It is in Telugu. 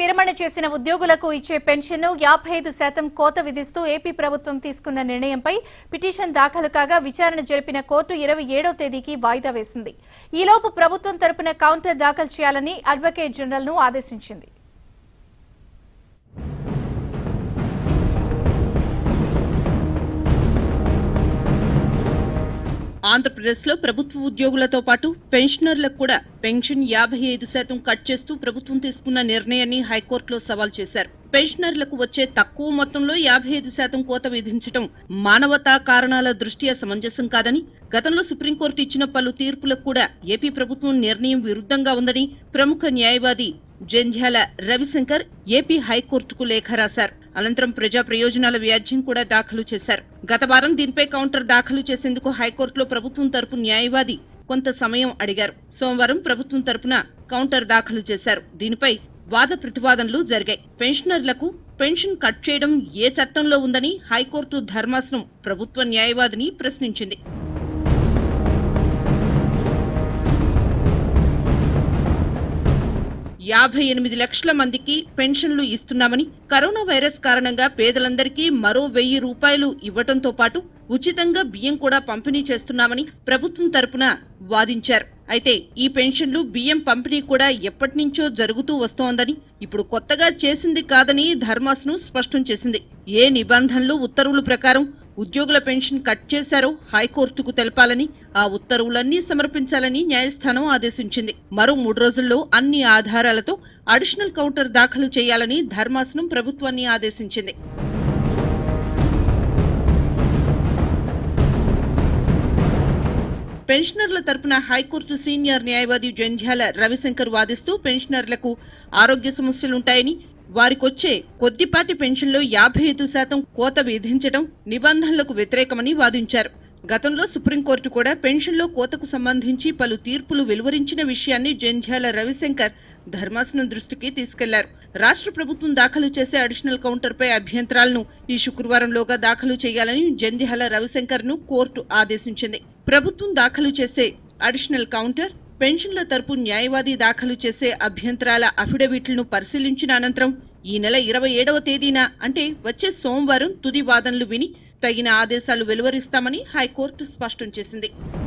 విరమణ చేసిన ఉద్యోగులకు ఇచ్చే పెన్షన్ యాభై ఐదు శాతం కోత విధిస్తూ ఏపీ ప్రభుత్వం తీసుకున్న నిర్ణయంపై పిటిషన్ దాఖలు కాగా విచారణ జరిపిన కోర్టు ఇరవై ఏడో తేదీకి వాయిదా వేసింది ఈలోపు ప్రభుత్వం తరపున కౌంటర్ దాఖలు చేయాలని అడ్వకేట్ జనరల్ ను ఆదేశించింది ఆంధ్రప్రదేశ్లో ప్రభుత్వ ఉద్యోగులతో పాటు పెన్షనర్లకు కూడా పెన్షన్ యాభై ఐదు శాతం కట్ చేస్తూ ప్రభుత్వం తీసుకున్న నిర్ణయాన్ని హైకోర్టులో సవాల్ చేశారు పెన్షనర్లకు వచ్చే తక్కువ మొత్తంలో యాభై ఐదు శాతం కోత విధించడం మానవతా కారణాల దృష్ట్యా సమంజసం కాదని గతంలో సుప్రీంకోర్టు ఇచ్చిన పలు తీర్పులకు కూడా ఏపీ ప్రభుత్వం నిర్ణయం విరుద్ధంగా ఉందని ప్రముఖ న్యాయవాది జంధ్యాల రవిశంకర్ ఏపీ హైకోర్టుకు లేఖ రాశారు అనంతరం ప్రజా ప్రయోజనాల వ్యాజ్యం కూడా దాఖలు చేశారు గత వారం దీనిపై కౌంటర్ దాఖలు చేసేందుకు హైకోర్టులో ప్రభుత్వం తరపు న్యాయవాది కొంత సమయం అడిగారు సోమవారం ప్రభుత్వం తరపున కౌంటర్ దాఖలు చేశారు దీనిపై వాద ప్రతివాదనలు జరిగాయి పెన్షనర్లకు పెన్షన్ కట్ చేయడం ఏ చట్టంలో ఉందని హైకోర్టు ధర్మాసనం ప్రభుత్వ న్యాయవాదిని ప్రశ్నించింది యాభై ఎనిమిది లక్షల మందికి పెన్షన్లు ఇస్తున్నామని కరోనా వైరస్ కారణంగా పేదలందరికీ మరో వెయ్యి రూపాయలు ఇవ్వటంతో పాటు ఉచితంగా బియ్యం కూడా పంపిణీ చేస్తున్నామని ప్రభుత్వం తరపున వాదించారు అయితే ఈ పెన్షన్లు బియ్యం పంపిణీ కూడా ఎప్పటి నుంచో జరుగుతూ వస్తోందని ఇప్పుడు కొత్తగా చేసింది కాదని ధర్మాసనం స్పష్టం చేసింది ఏ నిబంధనలు ఉత్తర్వుల ప్రకారం ఉద్యోగుల పెన్షన్ కట్ చేశారో హైకోర్టుకు తెలపాలని ఆ ఉత్తర్వులన్నీ సమర్పించాలని న్యాయస్థానం ఆదేశించింది మరో మూడు రోజుల్లో అన్ని ఆధారాలతో అడిషనల్ కౌంటర్ దాఖలు చేయాలని ధర్మాసనం ప్రభుత్వాన్ని ఆదేశించింది పెన్షనర్ల తరపున హైకోర్టు సీనియర్ న్యాయవాది జంధ్యాల రవిశంకర్ వాదిస్తూ పెన్షనర్లకు ఆరోగ్య సమస్యలుంటాయని వారికొచ్చే కొద్దిపాటి పెన్షన్లో యాభై ఐదు శాతం కోత విధించడం నిబంధనలకు వ్యతిరేకమని వాదించారు గతంలో సుప్రీంకోర్టు కూడా పెన్షన్లో కోతకు సంబంధించి పలు తీర్పులు వెలువరించిన విషయాన్ని జంధ్యాల రవిశంకర్ ధర్మాసనం దృష్టికి తీసుకెళ్లారు రాష్ట్ర ప్రభుత్వం దాఖలు చేసే అడిషనల్ కౌంటర్పై అభ్యంతరాలను ఈ శుక్రవారంలోగా దాఖలు చేయాలని జంధ్యాల రవిశంకర్ ను కోర్టు ఆదేశించింది ప్రభుత్వం దాఖలు చేసే అడిషనల్ కౌంటర్ పెన్షన్ల తరపు న్యాయవాది దాఖలు చేసే అభ్యంతరాల అఫిడవిట్లను పరిశీలించిన అనంతరం ఈ నెల ఇరవై ఏడవ తేదీన అంటే వచ్చే సోమవారం తుది వాదనలు విని తగిన ఆదేశాలు వెలువరిస్తామని హైకోర్టు స్పష్టం చేసింది